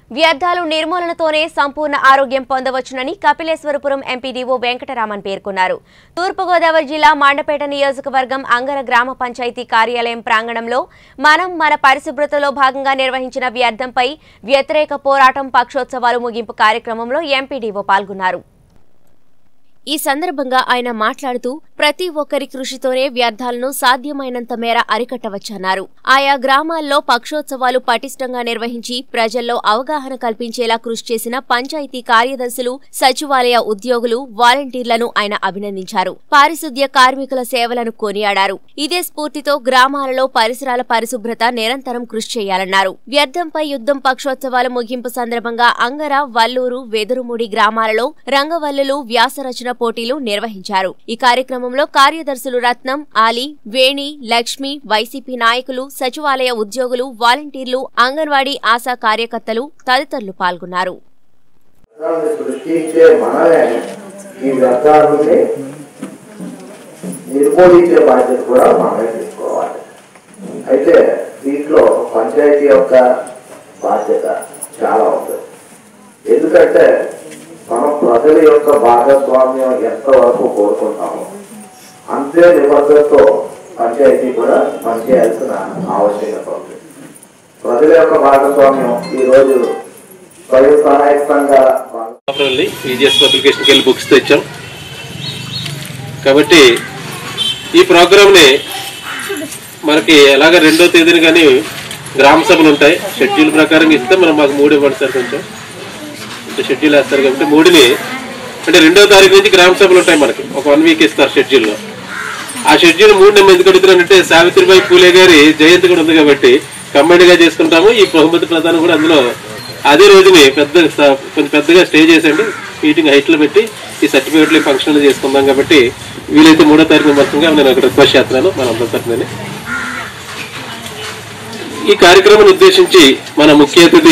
వ్యర్థాలు నిర్మూలనతోనే సంపూర్ణ ఆరోగ్యం పొందవచ్చునని కపిలేశ్వరపురం ఎంపీడీఓ వెంకటరామన్ పేర్కొన్నారు తూర్పుగోదావరి జిల్లా మండపేట నియోజకవర్గం అంగర గ్రామ పంచాయతీ కార్యాలయం ప్రాంగణంలో మనం మన పరిశుభ్రతలో భాగంగా నిర్వహించిన వ్యర్థంపై వ్యతిరేక పోరాటం పక్షోత్సవాలు ముగింపు కార్యక్రమంలో ఎంపీడీఓ పాల్గొన్నారు ఈ సందర్భంగా ఆయన మాట్లాడుతూ ప్రతి ఒక్కరి కృషితోనే వ్యర్థాలను సాధ్యమైనంత మేర అరికట్టవచ్చన్నారు ఆయా గ్రామాల్లో పక్షోత్సవాలు పటిష్టంగా నిర్వహించి ప్రజల్లో అవగాహన కల్పించేలా కృషి చేసిన పంచాయతీ కార్యదర్శులు సచివాలయ ఉద్యోగులు వాలంటీర్లను ఆయన అభినందించారు పారిశుద్ధ్య కార్మికుల సేవలను కొనియాడారు ఇదే స్ఫూర్తితో గ్రామాలలో పరిసరాల పరిశుభ్రత నిరంతరం కృషి చేయాలన్నారు వ్యర్థంపై యుద్ధం పక్షోత్సవాల ముగింపు సందర్భంగా అంగర వల్లూరు వెదురుముడి గ్రామాలలో రంగవల్లులు వ్యాసరచన పోటీలు నిర్వహించారు ఈ కార్యక్రమంలో కార్యదర్శులు రత్నం ఆలి వేణి లక్ష్మి వైసీపీ నాయకులు సచివాలయ ఉద్యోగులు వాలంటీర్లు అంగన్వాడీ ఆశా కార్యకర్తలు తదితరులు పాల్గొన్నారు వ్యర్థాలను సృష్టించే మనమే ఈ వ్యర్థాలని నిర్మూలించే బాధ్యత కూడా మనమే తీసుకోవాలి అయితే దీంట్లో పంచాయతీ యొక్క బాధ్యత చాలా ఉంది ఎందుకంటే మనం ప్రజల యొక్క భాగస్వామ్యం ఎంతవరకు కోరుకుంటామో అంతే నిబద్ధతతో పంచాయతీ కూడా పనిచేయాల్సిన ఆవశ్యకత ఉంది ప్రజల యొక్క భాగస్వామ్యం ఈరోజు స్వయం సహాయక సంఘాల భాగ- పేపర్ వెళ్ళి ఈజీఎస్ పబ్లికేషన్కి వెళ్ళి బుక్స్ తెచ్చాం కాబట్టి ఈ ప్రోగ్రామ్ని మనకి ఎలాగ రెండో తేదీని కానీ గ్రామ సభలు ఉంటాయి షెడ్యూల్ ప్రకారం ఇస్తే మనం మాకు మూడు ఇవ్వండి సార్ కొంచెం అంటే షెడ్యూల్ వేస్తారు కాబట్టి మూడుని అంటే రెండో తారీఖు నుంచి గ్రామ సభలు ఉంటాయి మనకి ఒక వన్ వీక్ ఇస్తారు షెడ్యూల్లో ఆ షెడ్యూల్ మూడు నేను ఎందుకు అడుగుతున్నానంటే సావిత్రిబాయి పూలే గారి జయంతి కూడా ఉంది కాబట్టి combined గా చేసుకుంటాము ఈ బహుమతి ప్రధానం కూడా అందులో అదే రోజుని పెద్ద స- కొంచెం పెద్దగా స్టే చేసండి మీటింగ్ హైట్లో పెట్టి ఈ సర్టిఫికేట్లు ఫంక్షన్లు చేసుకుందాం కాబట్టి వీలైతే మూడో తారీఖు మొత్తంగా నేను అక్కడ రిక్వెస్ట్ చేస్తున్నాను మన అందరి తరఫునని ఈ కార్యక్రమాన్ని ఉద్దేశించి మన ముఖ్య అతిథి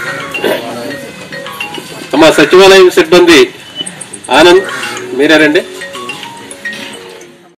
మా సచివాలయం సిబ్బంది ఆనంద్ మీరారండి